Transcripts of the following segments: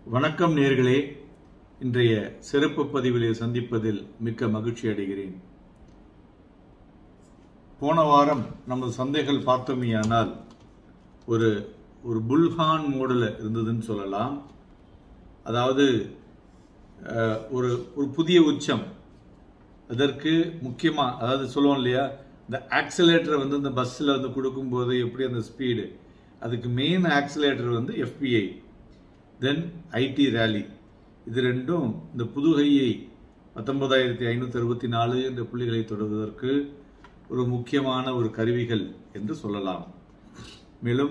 வணக்கம் நேர்களே இன்றைய சிறப்பு பதிவிலே சந்திப்பதில் மிக்க மகிழ்ச்சி அடைகிறேன் போன வாரம் நமது சந்தைகள் பார்த்தோமேயானால் ஒரு ஒரு புல்ஹான் மோடில் இருந்ததுன்னு சொல்லலாம் அதாவது அஹ், ஒரு ஒரு புதிய உச்சம் அதற்கு முக்கியமாக அதாவது சொல்லுவோம் இல்லையா இந்த ஆக்சிலேட்டரை வந்து இந்த பஸ்ஸில் வந்து கொடுக்கும்போது எப்படி அந்த ஸ்பீடு அதுக்கு மெயின் ஆக்சிலேட்டர் வந்து எஃபிஐ தென் ஐடி ரேலி இது ரெண்டும் இந்த புதுகையை பத்தொன்பதாயிரத்தி ஐநூற்றி அறுபத்தி நாலு என்ற புள்ளிகளை தொடர்வதற்கு ஒரு முக்கியமான ஒரு கருவிகள் என்று சொல்லலாம் மேலும்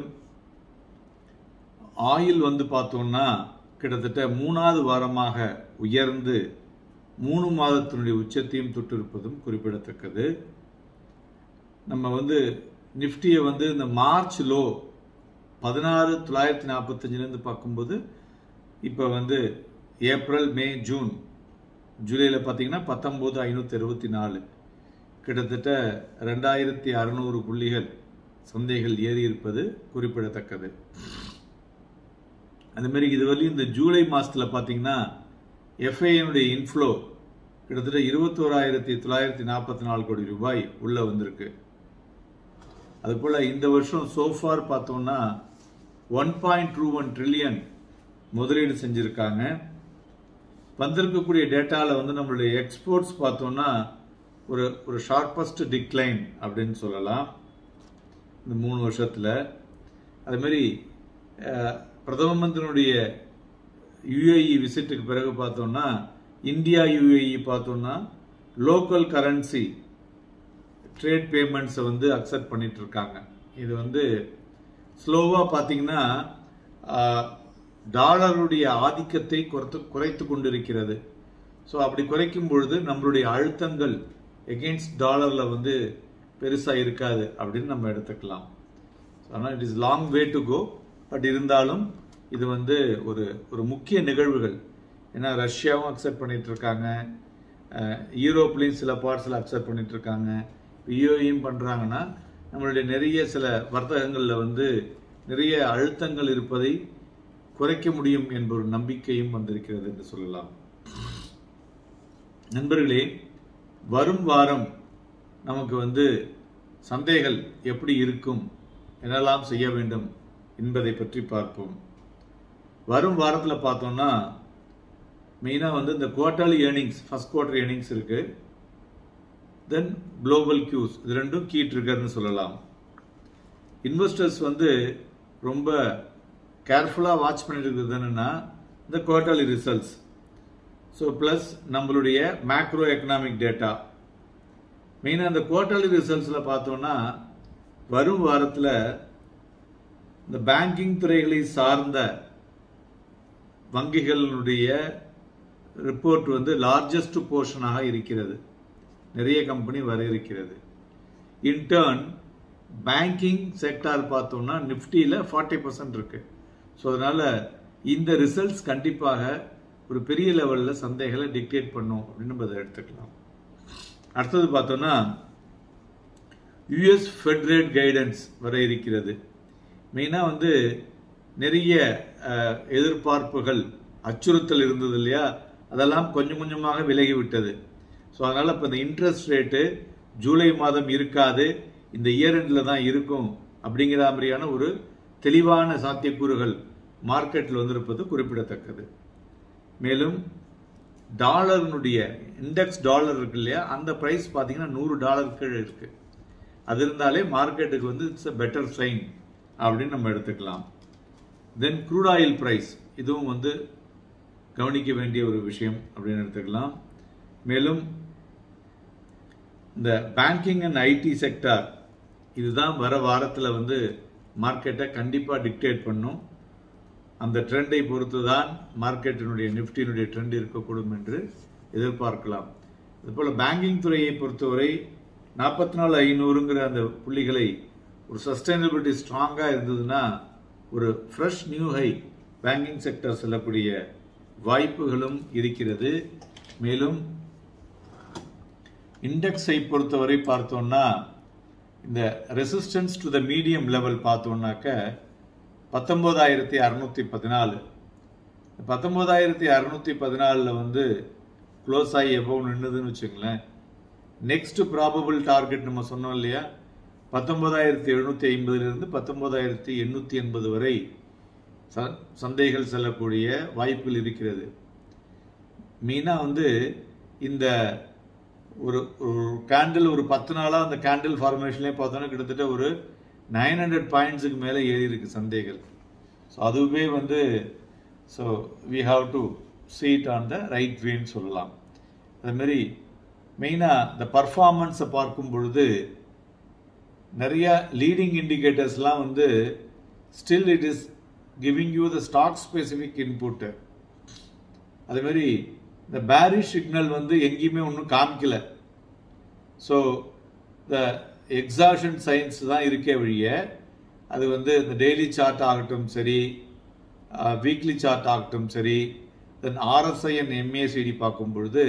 ஆயில் வந்து பார்த்தோம்னா கிட்டத்தட்ட மூணாவது வாரமாக உயர்ந்து மூணு மாதத்தினுடைய உச்சத்தையும் தொட்டிருப்பதும் குறிப்பிடத்தக்கது நம்ம வந்து நிஃப்டியை வந்து இந்த மார்ச் லோ பதினாறு தொள்ளாயிரத்தி நாற்பத்தஞ்சிலேருந்து பார்க்கும்போது இப்போ வந்து ஏப்ரல் மே ஜூன் ஜூலையில் பார்த்தீங்கன்னா பத்தொம்போது ஐநூற்றி அறுபத்தி நாலு கிட்டத்தட்ட ரெண்டாயிரத்தி அறநூறு புள்ளிகள் சந்தைகள் ஏறி இருப்பது குறிப்பிடத்தக்கது அந்த மாதிரி இதுவரையும் இந்த ஜூலை மாதத்தில் பார்த்தீங்கன்னா எஃப்ஐனுடைய இன்ஃப்ளோ கிட்டத்தட்ட இருபத்தோராயிரத்தி தொள்ளாயிரத்தி நாற்பத்தி நாலு கோடி ரூபாய் உள்ள வந்திருக்கு அதுபோல் இந்த வருஷம் சோஃபார் பார்த்தோம்னா one point two one trillion முதலீடு செஞ்சுருக்காங்க வந்திருக்கக்கூடிய டேட்டாவில் வந்து நம்மளுடைய எக்ஸ்போர்ட்ஸ் பார்த்தோம்னா ஒரு ஒரு ஷார்பஸ்ட் டிக்ளைன் அப்படின்னு சொல்லலாம் இந்த மூணு வருஷத்தில் அதுமாரி அஹ், பிரதம மந்திரியினுடைய யுஏஇ விசிட்டுக்கு பிறகு பார்த்தோம்னா இந்தியா யுஏஇ பார்த்தோம்னா லோக்கல் கரன்சி ட்ரேட் பேமெண்ட்ஸை வந்து அக்செப்ட் பண்ணிட்டு இருக்காங்க இது வந்து ஸ்லோவாக பார்த்தீங்கன்னா ஆஹ், டாலருடைய ஆதிக்கத்தை குறைத்து குறைத்து கொண்டிருக்கிறது ஸோ அப்படி குறைக்கும் பொழுது நம்மளுடைய அழுத்தங்கள் எகெயின்ஸ்ட் டாலரில் வந்து பெருசாக இருக்காது அப்படின்னு நம்ம எடுத்துக்கலாம் ஆனால் it is long way to go but இருந்தாலும் இது வந்து ஒரு ஒரு முக்கிய நிகழ்வுகள் ஏன்னா ரஷ்யாவும் அக்செப்ட் பண்ணிட்டு இருக்காங்க அஹ், யூரோப்லேயும் சில பார்ட்ஸில் அக்செப்ட் பண்ணிட்டு இருக்காங்க யூஏயும் பண்ணுறாங்கன்னா நம்மளுடைய நிறைய சில வர்த்தகங்களில் வந்து நிறைய அழுத்தங்கள் இருப்பதை குறைக்க முடியும் என்ற ஒரு நம்பிக்கையும் வந்திருக்கிறது என்று சொல்லலாம் நண்பர்களே வரும் வாரம் நமக்கு வந்து சந்தைகள் எப்படி இருக்கும் என்னெல்லாம் செய்ய வேண்டும் என்பதை பற்றி பார்ப்போம் வரும் வாரத்தில் பார்த்தோம்னா மெயினாக வந்து இந்த quarterly earnings first quarter earnings இருக்கு தென் குளோபல் கியூஸ் இது ரெண்டும் கீ ட்ரிகர்னு சொல்லலாம் இன்வெஸ்டர்ஸ் வந்து ரொம்ப கேர்ஃபுல்லாக வாட்ச் பண்ணிட்டு இருக்கிறது என்னன்னா இந்த குவார்டர்லி ரிசல்ட்ஸ் ஸோ ப்ளஸ் நம்மளுடைய மேக்ரோ எக்கனாமிக் டேட்டா மெயினாக இந்த குவார்டர்லி ரிசல்ட்ஸில் பார்த்தோம்னா வரும் வாரத்தில் இந்த பேங்கிங் துறைகளை சார்ந்த வங்கிகளுடைய ரிப்போர்ட் வந்து லார்ஜஸ்ட் போர்ஷனாக இருக்கிறது நிறைய கம்பெனி வர இருக்கிறது இன்டர்ன் பேங்கிங் செக்டார் பார்த்தோம்னா நிஃப்டியில் ஃபார்ட்டி பர்சன்ட் இருக்கு ஸோ அதனால இந்த ரிசல்ட்ஸ் கண்டிப்பாக ஒரு பெரிய லெவலில் சந்தைகளை டிக்டேட் பண்ணும் அப்படின்னு நம்ம அதை எடுத்துக்கலாம் அடுத்தது பார்த்தோம்னா யுஎஸ் ஃபெட் ரேட் கைடன்ஸ் வர இருக்கிறது மெயினாக வந்து நிறைய அஹ், எதிர்பார்ப்புகள் அச்சுறுத்தல் இருந்தது இல்லையா அதெல்லாம் கொஞ்சம் கொஞ்சமாக விலகி விட்டது ஸோ அதனால் இப்போ இந்த இன்ட்ரெஸ்ட் ரேட்டு ஜூலை மாதம் இருக்காது இந்த இயர் எண்டில் தான் இருக்கும் அப்படிங்கிற மாதிரியான ஒரு தெளிவான சாத்தியக்கூறுகள் மார்க்கெட்டில் வந்திருப்பது குறிப்பிடத்தக்கது மேலும் டாலர்னுடைய இண்டெக்ஸ் டாலர் இருக்கு இல்லையா அந்த ப்ரைஸ் பார்த்தீங்கன்னா நூறு டாலர் கீழே இருக்கு அது இருந்தாலே மார்க்கெட்டுக்கு வந்து இட்ஸ் a பெட்டர் சைன் அப்படின்னு நம்ம எடுத்துக்கலாம் தென் க்ரூட் ஆயில் ப்ரைஸ் இதுவும் வந்து கவனிக்க வேண்டிய ஒரு விஷயம் அப்படின்னு எடுத்துக்கலாம் மேலும் இந்த பேங்கிங் அண்ட் ஐடி செக்டார் இதுதான் வர வாரத்தில் வந்து மார்க்கெட்டை கண்டிப்பாக டிக்டேட் பண்ணும் அந்த ட்ரெண்டை பொறுத்து தான் மார்க்கெட்டினுடைய நிஃப்டியினுடைய ட்ரெண்ட் இருக்கக்கூடும் என்று எதிர்பார்க்கலாம் அதுபோல் பேங்கிங் துறையை பொறுத்தவரை நாற்பத்தி நாலு ஐநூறுங்கிற அந்த புள்ளிகளை ஒரு சஸ்டைனபிலிட்டி ஸ்ட்ராங்காக இருந்ததுன்னா ஒரு fresh new high banking sector செல்லக்கூடிய வாய்ப்புகளும் இருக்கிறது மேலும் இண்டெக்ஸை பொறுத்தவரை பார்த்தோம்னா இந்த resistance to the medium level பார்த்தோம்னாக்க பத்தொன்பதாயிரத்தி அறுநூத்தி பதினாலு பத்தொன்பதாயிரத்தி அறுநூத்தி பதினாலில் வந்து க்ளோஸ் ஆகி எபோவ் நின்றுதுன்னு வச்சுங்களேன் நெக்ஸ்ட் ப்ராபபிள் டார்கெட் நம்ம சொன்னோம் இல்லையா பத்தொன்பதாயிரத்தி எழுநூத்தி ஐம்பதுலேருந்து பத்தொன்பதாயிரத்தி எண்ணூற்றி எண்பது வரை ச சந்தைகள் செல்லக்கூடிய வாய்ப்புகள் இருக்கிறது மெயினாக வந்து இந்த ஒரு ஒரு கேண்டில் ஒரு பத்து நாளாக அந்த கேண்டில் ஃபார்மேஷன்லேயே பார்த்தோன்னா கிட்டத்தட்ட ஒரு நைன் ஹண்ட்ரட் பாயிண்ட்ஸுக்கு மேலே ஏறி இருக்கு சந்தைகள் ஸோ அதுவே வந்து so we have to sit on the right வேன்னு சொல்லலாம் அதுமாரி மெயினாக இந்த பர்ஃபார்மன்ஸை பார்க்கும் பொழுது நிறைய லீடிங் இண்டிகேட்டர்ஸ்லாம் வந்து still it is giving you the stock specific input அதேமாரி இந்த பேரிஷ் சிக்னல் வந்து எங்கேயுமே ஒன்றும் காமிக்கல ஸோ த எக்ஸாஷன் சயின்ஸ் தான் இருக்கே வழிய அது வந்து இந்த டெய்லி சார்ட் ஆகட்டும் சரி வீக்லி சார்ட் ஆகட்டும் சரி தென் ஆர்எஸ்ஐ அண்ட் எம்ஏசிடி பார்க்கும் பொழுது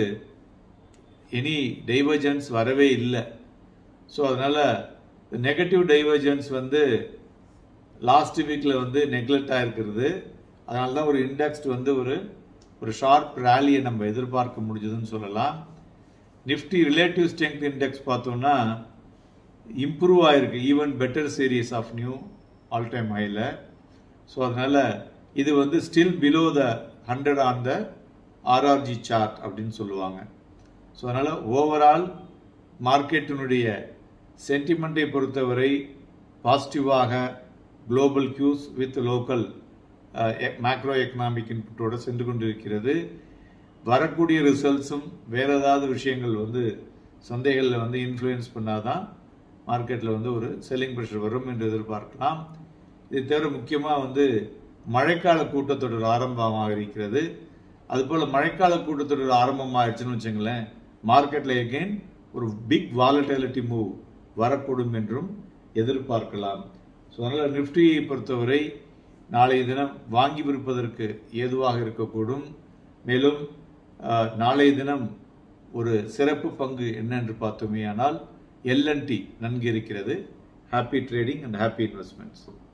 எனி டைவர்ஜன்ஸ் வரவே இல்லை ஸோ அதனால் நெகட்டிவ் டைவர்ஜன்ஸ் வந்து லாஸ்ட் வீக்கில் வந்து நெக்லெக்ட் ஆகிருக்கிறது அதனால தான் ஒரு இண்டெக்ஸ்ட் வந்து ஒரு ஒரு ஷார்ப் ரேலியை நம்ம எதிர்பார்க்க முடிஞ்சதுன்னு சொல்லலாம் நிஃப்டி ரிலேட்டிவ் ஸ்ட்ரென்த் இண்டெக்ஸ் பார்த்தோம்னா இம்ப்ரூவ் ஆயிருக்கு even better series of new all time ஹையில் ஸோ அதனால் இது வந்து still below the hundred on the RRG chart அப்படின்னு சொல்லுவாங்க ஸோ அதனால் ஓவரால் மார்க்கெட்டினுடைய சென்டிமெண்ட்டை பொறுத்தவரை பாசிட்டிவாக global cues with local macro economic இன்புட்டோட சென்று கொண்டிருக்கிறது வரக்கூடிய ரிசல்ட்ஸும் வேற ஏதாவது விஷயங்கள் வந்து சந்தைகளில் வந்து இன்ஃப்ளூயன்ஸ் பண்ணாதான் மார்க்கெட்டில் வந்து ஒரு செல்லிங் ப்ரெஷர் வரும் என்று எதிர்பார்க்கலாம் இது தவிர முக்கியமாக வந்து மழைக்கால கூட்டத்தொடர் ஆரம்பமாக இருக்கிறது அதுபோல் மழைக்கால கூட்டத்தொடர் ஆரம்பமாகிடுச்சுன்னு வச்சுங்களேன் மார்க்கெட்டில் எகெயின் ஒரு பிக் வாலட்டிலிட்டி மூவ் வரக்கூடும் என்றும் எதிர்பார்க்கலாம் ஸோ அதனால் நிஃப்டியை பொறுத்தவரை நாளைய தினம் வாங்கி விற்பதற்கு ஏதுவாக இருக்கக்கூடும் மேலும் நாளைய தினம் ஒரு சிறப்பு பங்கு என்ன என்று பார்த்தோமே ஆனால் எல்என்டி நன்கு இருக்கிறது happy trading and happy investments